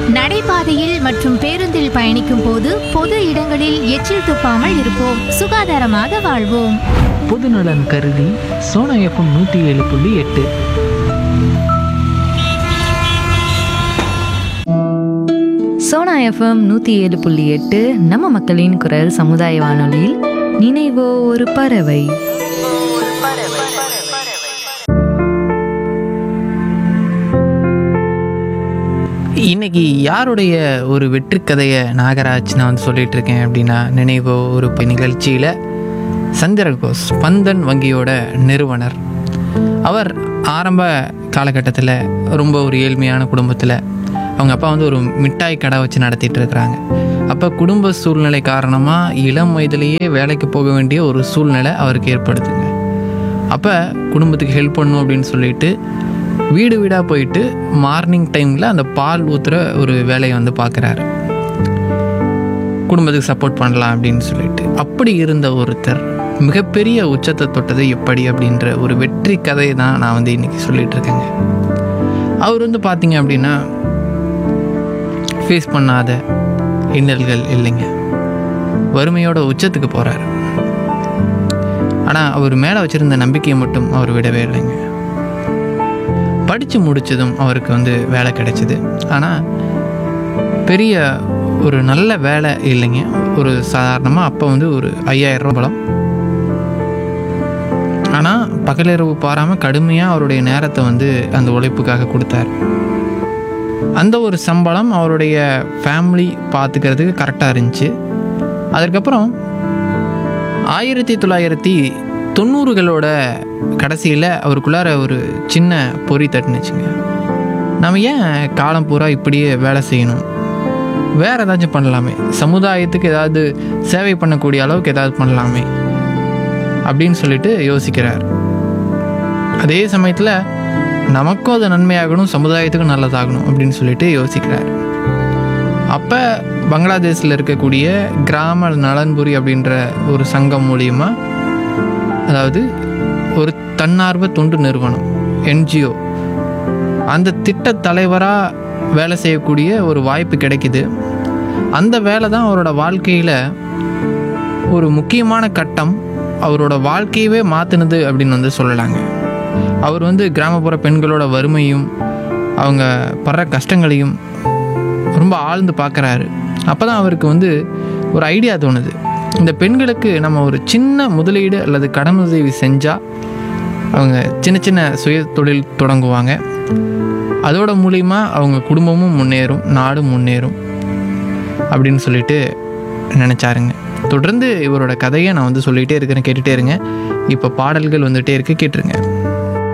நடைபாதையில் மற்றும் பேருந்தில் பயணிக்கும் போது பொது இடங்களில் எச்சில் துப்பாமல் இருப்போம் சுகாதாரமாக வாழ்வோம் பொதுநலன் கருதி சோனா எஃப்எம் நூற்றி ஏழு புள்ளி எட்டு சோனா எஃப்எம் நூற்றி ஏழு புள்ளி எட்டு நம்ம மக்களின் குரல் சமுதாய வானொலியில் நினைவோ ஒரு பறவை இன்னைக்கு யாருடைய ஒரு வெற்றி கதையை நாகராஜ் நான் வந்து சொல்லிட்டு இருக்கேன் அப்படின்னா நினைவோ ஒரு ப- நிகழ்ச்சியில் சந்திரகோஸ் பந்தன் வங்கியோட நிறுவனர் அவர் ஆரம்ப காலகட்டத்தில் ரொம்ப ஒரு ஏழ்மையான குடும்பத்தில் அவங்க அப்பா வந்து ஒரு மிட்டாய் கடை வச்சு நடத்திட்டு இருக்கிறாங்க அப்போ குடும்ப சூழ்நிலை காரணமாக இளம் வயதிலேயே வேலைக்கு போக வேண்டிய ஒரு சூழ்நிலை அவருக்கு ஏற்படுதுங்க அப்போ குடும்பத்துக்கு ஹெல்ப் பண்ணும் அப்படின்னு சொல்லிட்டு வீடு வீடாக போயிட்டு மார்னிங் டைமில் அந்த பால் ஊற்றுற ஒரு வேலையை வந்து பார்க்குறாரு குடும்பத்துக்கு சப்போர்ட் பண்ணலாம் அப்படின்னு சொல்லிட்டு அப்படி இருந்த ஒருத்தர் மிகப்பெரிய உச்சத்தை தொட்டது எப்படி அப்படின்ற ஒரு வெற்றி கதையை தான் நான் வந்து இன்னைக்கு சொல்லிட்டு இருக்கேங்க அவர் வந்து பார்த்தீங்க அப்படின்னா ஃபேஸ் பண்ணாத இன்னல்கள் இல்லைங்க வறுமையோட உச்சத்துக்கு போகிறாரு ஆனால் அவர் மேலே வச்சுருந்த நம்பிக்கையை மட்டும் அவர் விடவே இல்லைங்க படித்து முடித்ததும் அவருக்கு வந்து வேலை கிடைச்சிது ஆனால் பெரிய ஒரு நல்ல வேலை இல்லைங்க ஒரு சாதாரணமாக அப்போ வந்து ஒரு ஐயாயிரம் ரூபாய் பலம் ஆனால் பகலிரவு பாராமல் கடுமையாக அவருடைய நேரத்தை வந்து அந்த உழைப்புக்காக கொடுத்தாரு அந்த ஒரு சம்பளம் அவருடைய ஃபேமிலி பார்த்துக்கிறதுக்கு கரெக்டாக இருந்துச்சு அதுக்கப்புறம் ஆயிரத்தி தொள்ளாயிரத்தி தொண்ணூறுகளோட கடைசியில் அவருக்குள்ளார ஒரு சின்ன பொறி தட்டுனுச்சுங்க நம்ம ஏன் காலம் பூரா இப்படியே வேலை செய்யணும் வேறு ஏதாச்சும் பண்ணலாமே சமுதாயத்துக்கு ஏதாவது சேவை பண்ணக்கூடிய அளவுக்கு ஏதாவது பண்ணலாமே அப்படின்னு சொல்லிட்டு யோசிக்கிறார் அதே சமயத்தில் நமக்கும் அது நன்மையாகணும் சமுதாயத்துக்கும் நல்லதாகணும் அப்படின்னு சொல்லிட்டு யோசிக்கிறார் அப்போ பங்களாதேஷில் இருக்கக்கூடிய கிராம நலன்புரி அப்படின்ற ஒரு சங்கம் மூலியமா அதாவது ஒரு தன்னார்வ தொண்டு நிறுவனம் என்ஜிஓ அந்த திட்ட தலைவராக வேலை செய்யக்கூடிய ஒரு வாய்ப்பு கிடைக்குது அந்த வேலை தான் அவரோட வாழ்க்கையில் ஒரு முக்கியமான கட்டம் அவரோட வாழ்க்கையவே மாற்றினது அப்படின்னு வந்து சொல்லலாங்க அவர் வந்து கிராமப்புற பெண்களோட வறுமையும் அவங்க படுற கஷ்டங்களையும் ரொம்ப ஆழ்ந்து பார்க்குறாரு அப்போ தான் அவருக்கு வந்து ஒரு ஐடியா தோணுது இந்த பெண்களுக்கு நம்ம ஒரு சின்ன முதலீடு அல்லது கடன் உதவி செஞ்சால் அவங்க சின்ன சின்ன சுய தொழில் தொடங்குவாங்க அதோட மூலிமா அவங்க குடும்பமும் முன்னேறும் நாடும் முன்னேறும் அப்படின்னு சொல்லிட்டு நினச்சாருங்க தொடர்ந்து இவரோட கதையை நான் வந்து சொல்லிகிட்டே இருக்கிறேன் கேட்டுகிட்டே இருங்க இப்போ பாடல்கள் வந்துகிட்டே இருக்கு கேட்டுருங்க